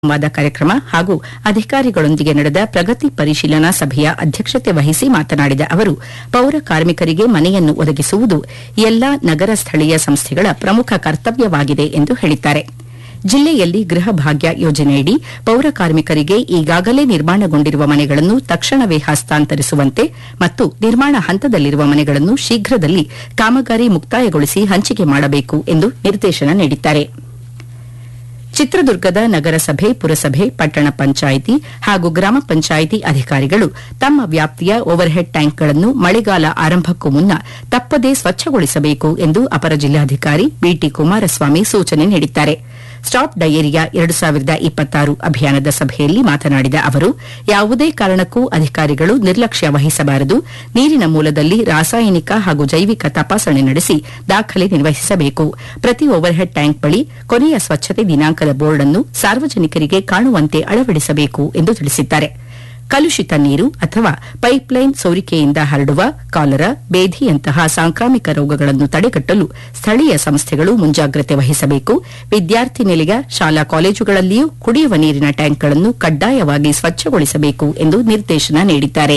ಸಂವಾದ ಕಾರ್ಯಕ್ರಮ ಹಾಗೂ ಅಧಿಕಾರಿಗಳೊಂದಿಗೆ ನಡೆದ ಪ್ರಗತಿ ಪರಿಶೀಲನಾ ಸಭೆಯ ಅಧ್ಯಕ್ಷತೆ ವಹಿಸಿ ಮಾತನಾಡಿದ ಅವರು ಪೌರ ಕಾರ್ಮಿಕರಿಗೆ ಮನೆಯನ್ನು ಒದಗಿಸುವುದು ಎಲ್ಲಾ ನಗರ ಸ್ಥಳೀಯ ಸಂಸ್ಥೆಗಳ ಪ್ರಮುಖ ಕರ್ತವ್ಯವಾಗಿದೆ ಎಂದು ಹೇಳಿದ್ದಾರೆ ಜಿಲ್ಲೆಯಲ್ಲಿ ಗೃಹ ಭಾಗ್ಯ ಯೋಜನೆಯಡಿ ಪೌರ ಕಾರ್ಮಿಕರಿಗೆ ಈಗಾಗಲೇ ನಿರ್ಮಾಣಗೊಂಡಿರುವ ಮನೆಗಳನ್ನು ತಕ್ಷಣವೇ ಹಸ್ತಾಂತರಿಸುವಂತೆ ಮತ್ತು ನಿರ್ಮಾಣ ಹಂತದಲ್ಲಿರುವ ಮನೆಗಳನ್ನು ಶೀಘ್ರದಲ್ಲಿ ಕಾಮಗಾರಿ ಮುಕ್ತಾಯಗೊಳಿಸಿ ಹಂಚಿಕೆ ಮಾಡಬೇಕು ಎಂದು ನಿರ್ದೇಶನ ನೀಡಿದ್ದಾರೆ ಚಿತ್ರದುರ್ಗದ ನಗರಸಭೆ ಪುರಸಭೆ ಪಟ್ಟಣ ಪಂಚಾಯಿತಿ ಹಾಗೂ ಗ್ರಾಮ ಪಂಚಾಯಿತಿ ಅಧಿಕಾರಿಗಳು ತಮ್ಮ ವ್ಯಾಪ್ತಿಯ ಓವರ್ಹೆಡ್ ಟ್ಯಾಂಕ್ಗಳನ್ನು ಮಳೆಗಾಲ ಆರಂಭಕ್ಕೂ ಮುನ್ನ ತಪ್ಪದೇ ಸ್ವಚ್ಛಗೊಳಿಸಬೇಕು ಎಂದು ಅಪರ ಜಿಲ್ಲಾಧಿಕಾರಿ ಬಿಟಿ ಕುಮಾರಸ್ವಾಮಿ ಸೂಚನೆ ನೀಡಿದ್ದಾರೆ ಸ್ಟಾಪ್ ಡಯೇರಿಯಾ ಎರಡು ಸಾವಿರದ ಇಪ್ಪತ್ತಾರು ಅಭಿಯಾನದ ಸಭೆಯಲ್ಲಿ ಮಾತನಾಡಿದ ಅವರು ಯಾವುದೇ ಕಾರಣಕ್ಕೂ ಅಧಿಕಾರಿಗಳು ನಿರ್ಲಕ್ಷ್ಯ ವಹಿಸಬಾರದು ನೀರಿನ ಮೂಲದಲ್ಲಿ ರಾಸಾಯನಿಕ ಹಾಗೂ ಜೈವಿಕ ತಪಾಸಣೆ ನಡೆಸಿ ದಾಖಲೆ ನಿರ್ವಹಿಸಬೇಕು ಪ್ರತಿ ಓವರ್ಹೆಡ್ ಟ್ಯಾಂಕ್ ಬಳಿ ಕೊನೆಯ ಸ್ವಚ್ಛತೆ ದಿನಾಂಕದ ಬೋರ್ಡ್ ಅನ್ನು ಸಾರ್ವಜನಿಕರಿಗೆ ಕಾಣುವಂತೆ ಅಳವಡಿಸಬೇಕು ಎಂದು ತಿಳಿಸಿದ್ದಾರೆ ಕಲುಷಿತ ನೀರು ಅಥವಾ ಪೈಪ್ಲೈನ್ ಸೋರಿಕೆಯಿಂದ ಹರಡುವ ಕಾಲರ ಬೇಧಿಯಂತಹ ಸಾಂಕ್ರಾಮಿಕ ರೋಗಗಳನ್ನು ತಡೆಗಟ್ಟಲು ಸ್ಥಳೀಯ ಸಂಸ್ಥೆಗಳು ಮುಂಜಾಗ್ರತೆ ವಹಿಸಬೇಕು ವಿದ್ಯಾರ್ಥಿ ನಿಲಯ ಶಾಲಾ ಕಾಲೇಜುಗಳಲ್ಲಿಯೂ ಕುಡಿಯುವ ನೀರಿನ ಟ್ಯಾಂಕ್ಗಳನ್ನು ಕಡ್ಡಾಯವಾಗಿ ಸ್ವಚ್ಛಗೊಳಿಸಬೇಕು ಎಂದು ನಿರ್ದೇಶನ ನೀಡಿದ್ದಾರೆ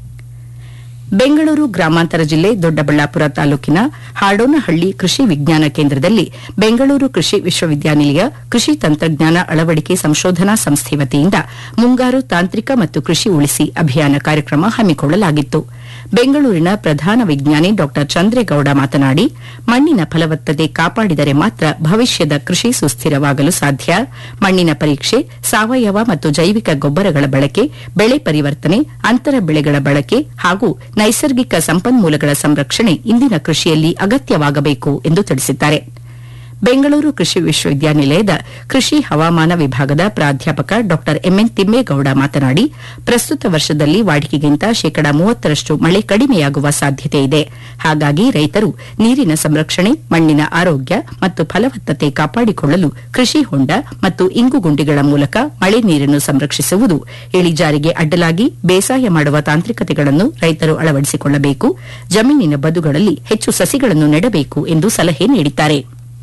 ಬೆಂಗಳೂರು ಗ್ರಾಮಾಂತರ ಜಿಲ್ಲೆ ದೊಡ್ಡಬಳ್ಳಾಪುರ ತಾಲೂಕಿನ ಹಾಡೋನಹಳ್ಳಿ ಕೃಷಿ ವಿಜ್ಞಾನ ಕೇಂದ್ರದಲ್ಲಿ ಬೆಂಗಳೂರು ಕೃಷಿ ವಿಶ್ವವಿದ್ಯಾನಿಲಯ ಕೃಷಿ ತಂತ್ರಜ್ಞಾನ ಅಳವಡಿಕೆ ಸಂಶೋಧನಾ ಸಂಸ್ಥೆ ವತಿಯಿಂದ ಮುಂಗಾರು ತಾಂತ್ರಿಕ ಮತ್ತು ಕೃಷಿ ಉಳಿಸಿ ಅಭಿಯಾನ ಕಾರ್ಯಕ್ರಮ ಹಮ್ಮಿಕೊಳ್ಳಲಾಗಿತ್ತು ಬೆಂಗಳೂರಿನ ಪ್ರಧಾನ ವಿಜ್ಞಾನಿ ಡಾ ಚಂದ್ರೇಗೌಡ ಮಾತನಾಡಿ ಮಣ್ಣಿನ ಫಲವತ್ತತೆ ಕಾಪಾಡಿದರೆ ಮಾತ್ರ ಭವಿಷ್ಯದ ಕೃಷಿ ಸುಸ್ಥಿರವಾಗಲು ಸಾಧ್ಯ ಮಣ್ಣಿನ ಪರೀಕ್ಷೆ ಸಾವಯವ ಮತ್ತು ಜೈವಿಕ ಗೊಬ್ಬರಗಳ ಬಳಕೆ ಬೆಳೆ ಪರಿವರ್ತನೆ ಅಂತರ ಬೆಳೆಗಳ ಬಳಕೆ ಹಾಗೂ ನೈಸರ್ಗಿಕ ಸಂಪನ್ಮೂಲಗಳ ಸಂರಕ್ಷಣೆ ಇಂದಿನ ಕೃಷಿಯಲ್ಲಿ ಅಗತ್ಯವಾಗಬೇಕು ಎಂದು ತಿಳಿಸಿದ್ದಾರೆ ಬೆಂಗಳೂರು ಕೃಷಿ ವಿಶ್ವವಿದ್ಯಾನಿಲಯದ ಕೃಷಿ ಹವಾಮಾನ ವಿಭಾಗದ ಪ್ರಾಧ್ಯಾಪಕ ಡಾ ಎಂಎನ್ ತಿಮ್ಮೇಗೌಡ ಮಾತನಾಡಿ ಪ್ರಸ್ತುತ ವರ್ಷದಲ್ಲಿ ವಾಡಿಕೆಗಿಂತ ಶೇಕಡ ಮೂವತ್ತರಷ್ಟು ಮಳೆ ಕಡಿಮೆಯಾಗುವ ಸಾಧ್ಯತೆ ಇದೆ ಹಾಗಾಗಿ ರೈತರು ನೀರಿನ ಸಂರಕ್ಷಣೆ ಮಣ್ಣಿನ ಆರೋಗ್ಯ ಮತ್ತು ಫಲವತ್ತತೆ ಕಾಪಾಡಿಕೊಳ್ಳಲು ಕೃಷಿ ಹೊಂಡ ಮತ್ತು ಇಂಗುಗುಂಡಿಗಳ ಮೂಲಕ ಮಳೆ ನೀರನ್ನು ಸಂರಕ್ಷಿಸುವುದು ಇಳಿಜಾರಿಗೆ ಅಡ್ಡಲಾಗಿ ಬೇಸಾಯ ಮಾಡುವ ತಾಂತ್ರಿಕತೆಗಳನ್ನು ರೈತರು ಅಳವಡಿಸಿಕೊಳ್ಳಬೇಕು ಜಮೀನಿನ ಬದುಗಳಲ್ಲಿ ಹೆಚ್ಚು ಸಸಿಗಳನ್ನು ನೆಡಬೇಕು ಎಂದು ಸಲಹೆ ನೀಡಿದ್ದಾರೆ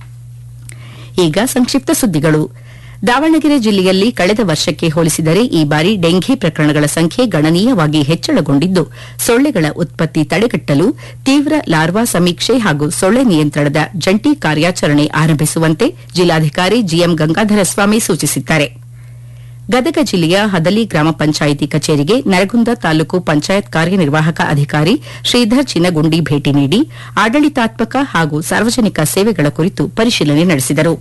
ಈಗ ಸಂಕ್ಷಿಪ್ತ ಸುದ್ದಿಗಳು ದಾವಣಗೆರೆ ಜಿಲ್ಲೆಯಲ್ಲಿ ಕಳೆದ ವರ್ಷಕ್ಕೆ ಹೋಲಿಸಿದರೆ ಈ ಬಾರಿ ಡೆಂಘಿ ಪ್ರಕರಣಗಳ ಸಂಖ್ಯೆ ಗಣನೀಯವಾಗಿ ಹೆಚ್ಚಳಗೊಂಡಿದ್ದು ಸೊಳ್ಳೆಗಳ ಉತ್ಪತ್ತಿ ತಡೆಗಟ್ಟಲು ತೀವ್ರ ಲಾರ್ವಾ ಸಮೀಕ್ಷೆ ಹಾಗೂ ಸೊಳ್ಳೆ ನಿಯಂತ್ರಣದ ಜಂಟಿ ಕಾರ್ಯಾಚರಣೆ ಆರಂಭಿಸುವಂತೆ ಜಿಲ್ಲಾಧಿಕಾರಿ ಜಿಎಂ ಗಂಗಾಧರ ಸ್ವಾಮಿ ಸೂಚಿಸಿದ್ದಾರೆ ಗದಗ ಜಿಲ್ಲೆಯ ಹದಲಿ ಗ್ರಾಮ ಪಂಚಾಯಿತಿ ಕಚೇರಿಗೆ ನರಗುಂದ ತಾಲೂಕು ಪಂಚಾಯತ್ ಕಾರ್ಯನಿರ್ವಾಹಕ ಅಧಿಕಾರಿ ಶ್ರೀಧರ್ ಚಿನಗುಂಡಿ ಭೇಟಿ ನೀಡಿ ಆಡಳಿತಾತ್ಮಕ ಹಾಗೂ ಸಾರ್ವಜನಿಕ ಸೇವೆಗಳ ಕುರಿತು ಪರಿಶೀಲನೆ ನಡೆಸಿದರು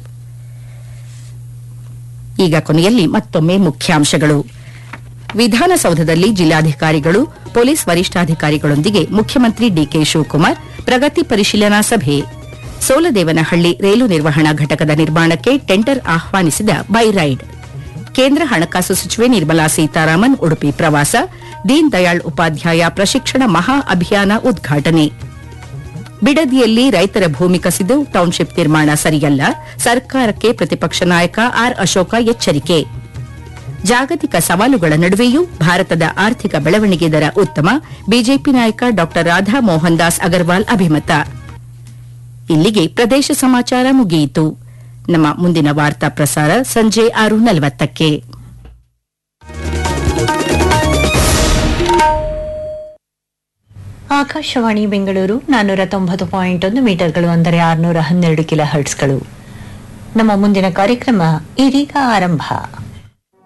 ಈಗ ಕೊನೆಯಲ್ಲಿ ಮತ್ತೊಮ್ಮೆ ಮುಖ್ಯಾಂಶಗಳು ವಿಧಾನಸೌಧದಲ್ಲಿ ಜಿಲ್ಲಾಧಿಕಾರಿಗಳು ಪೊಲೀಸ್ ವರಿಷ್ಠಾಧಿಕಾರಿಗಳೊಂದಿಗೆ ಮುಖ್ಯಮಂತ್ರಿ ಡಿಕೆ ಶಿವಕುಮಾರ್ ಪ್ರಗತಿ ಪರಿಶೀಲನಾ ಸಭೆ ಸೋಲದೇವನಹಳ್ಳಿ ರೈಲು ನಿರ್ವಹಣಾ ಘಟಕದ ನಿರ್ಮಾಣಕ್ಕೆ ಟೆಂಡರ್ ಆಹ್ವಾನಿಸಿದ ಬೈರೈಡ್ ಕೇಂದ್ರ ಹಣಕಾಸು ಸಚಿವೆ ನಿರ್ಮಲಾ ಸೀತಾರಾಮನ್ ಉಡುಪಿ ಪ್ರವಾಸ ದೀನ್ ದಯಾಳ್ ಉಪಾಧ್ಯಾಯ ಪ್ರಶಿಕ್ಷಣ ಮಹಾ ಅಭಿಯಾನ ಉದ್ಘಾಟನೆ ಬಿಡದಿಯಲ್ಲಿ ರೈತರ ಭೂಮಿ ಕಸಿದು ಟೌನ್ಶಿಪ್ ನಿರ್ಮಾಣ ಸರಿಯಲ್ಲ ಸರ್ಕಾರಕ್ಕೆ ಪ್ರತಿಪಕ್ಷ ನಾಯಕ ಆರ್ ಅಶೋಕ ಎಚ್ಚರಿಕೆ ಜಾಗತಿಕ ಸವಾಲುಗಳ ನಡುವೆಯೂ ಭಾರತದ ಆರ್ಥಿಕ ಬೆಳವಣಿಗೆ ದರ ಉತ್ತಮ ಬಿಜೆಪಿ ನಾಯಕ ಡಾ ರಾಧಾ ಮೋಹನ್ ದಾಸ್ ಅಗರ್ವಾಲ್ ಅಭಿಮತ ಇಲ್ಲಿಗೆ ಪ್ರದೇಶ ಸಮಾಚಾರ ಮುಗಿಯಿತು ನಮ್ಮ ಮುಂದಿನ ವಾರ್ತಾ ಪ್ರಸಾರ ಸಂಜೆ ಆರು ನಲವತ್ತಕ್ಕೆ ಆಕಾಶವಾಣಿ ಬೆಂಗಳೂರು ನಾನ್ನೂರ ತೊಂಬತ್ತು ಪಾಯಿಂಟ್ ಒಂದು ಮೀಟರ್ಗಳು ಅಂದರೆ ಆರುನೂರ ಹನ್ನೆರಡು ಕಿಲೋ ಹರ್ಟ್ಸ್ಗಳು ನಮ್ಮ ಮುಂದಿನ ಕಾರ್ಯಕ್ರಮ ಇದೀಗ ಆರಂಭ